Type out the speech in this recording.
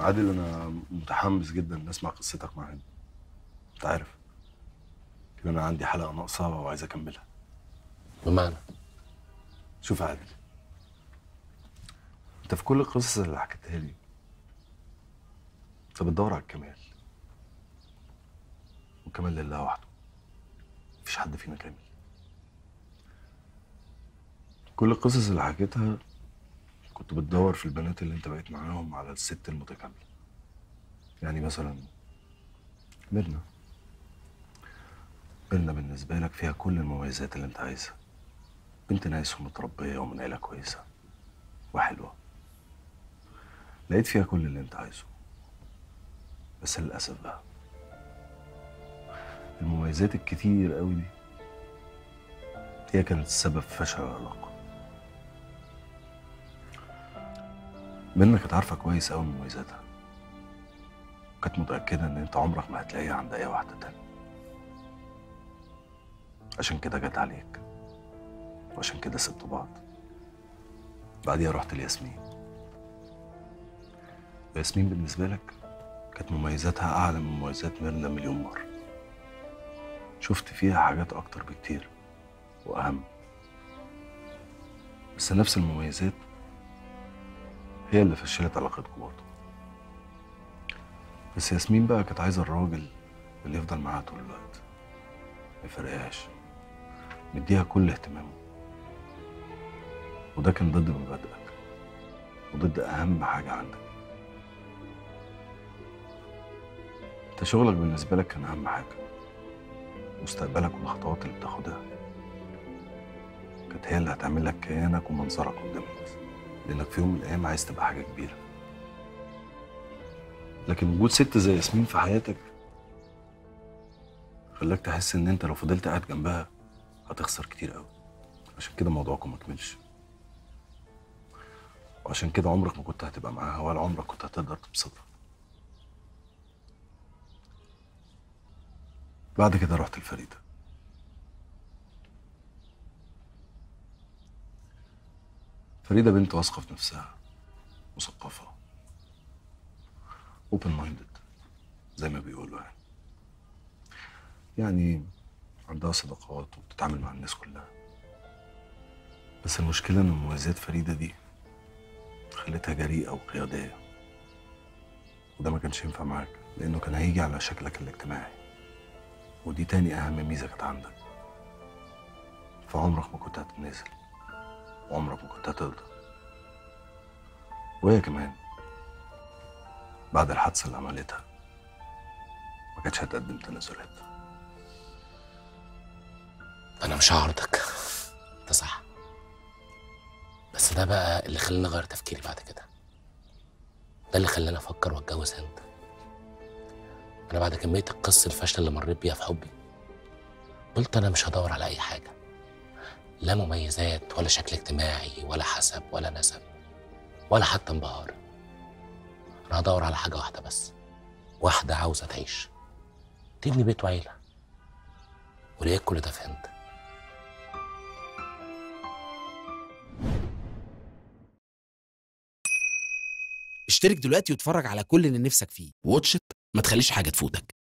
عادل انا متحمس جدا نسمع قصتك مع هند انت عارف كده انا عندي حلقه ناقصه وعايز اكملها بمعنى شوف يا عادل انت في كل القصص اللي حكيتها لي انت بتدور على الكمال والكمال لله وحده مفيش حد فينا كامل كل القصص اللي حكيتها كنت بتدور في البنات اللي انت بقيت معاهم على الست المتكاملة يعني مثلا ميرنا ميرنا بالنسبة لك فيها كل المميزات اللي انت عايزها بنت ناس ومتربية ومن عيلة كويسة وحلوة لقيت فيها كل اللي انت عايزه بس للأسف بقى المميزات الكتير قوي دي هي كانت السبب في فشل العلاقة منى كانت عارفة كويس قوي مميزاتها كانت متأكدة إن أنت عمرك ما هتلاقيها عند أي واحدة تانية عشان كده جت عليك وعشان كده سبتوا بعض بعديها رحت لياسمين ياسمين بالنسبة لك كانت مميزاتها أعلى من مميزات ميرنا مليون مرة شفت فيها حاجات أكتر بكتير وأهم بس نفس المميزات هي اللي فشلت علاقتكم برضه بس ياسمين بقى كانت عايزة الراجل اللي يفضل معاها طول الوقت ما يفرقهاش مديها كل اهتمامه وده كان ضد مبادئك وضد أهم حاجة عندك انت شغلك بالنسبة لك كان أهم حاجة مستقبلك والخطوات اللي بتاخدها كانت هي اللي هتعمل لك كيانك ومنظرك قدام الناس لأنك في يوم من الأيام عايز تبقى حاجة كبيرة لكن وجود ست زي ياسمين في حياتك خلاك تحس إن أنت لو فضلت قاعد جنبها هتخسر كتير قوي عشان كده موضوعكم ما كملش وعشان كده عمرك ما كنت هتبقى معاها ولا عمرك كنت هتقدر تبسطها بعد كده رحت لفريدة فريدة بنت واثقة في نفسها مثقفة اوبن مايندد زي ما بيقولوا يعني يعني عندها صداقات وبتتعامل مع الناس كلها بس المشكلة إن مميزات فريدة دي خلتها جريئة وقيادية وده ما كانش ينفع معاك لأنه كان هيجي على شكلك الاجتماعي ودي تاني أهم ميزة كانت عندك فعمرك ما كنت هتتنازل وعمرك ما كنت هترضى وهي كمان بعد الحادثة اللي عملتها ما كانتش هتقدم تنازلات انا مش هعرضك ده صح بس ده بقى اللي خلاني اغير تفكيري بعد كده ده اللي خلاني افكر واتجوز هند انا بعد كميه القصه الفاشله اللي مريت بيها في حبي قلت انا مش هدور على اي حاجه لا مميزات ولا شكل اجتماعي ولا حسب ولا نسب ولا حتى انبهار انا هدور على حاجه واحده بس واحده عاوزه تعيش تبني بيت وعيله ولقيت كل ده في هند اشترك دلوقتي واتفرج على كل اللي نفسك فيه واتش إت، ما تخليش حاجة تفوتك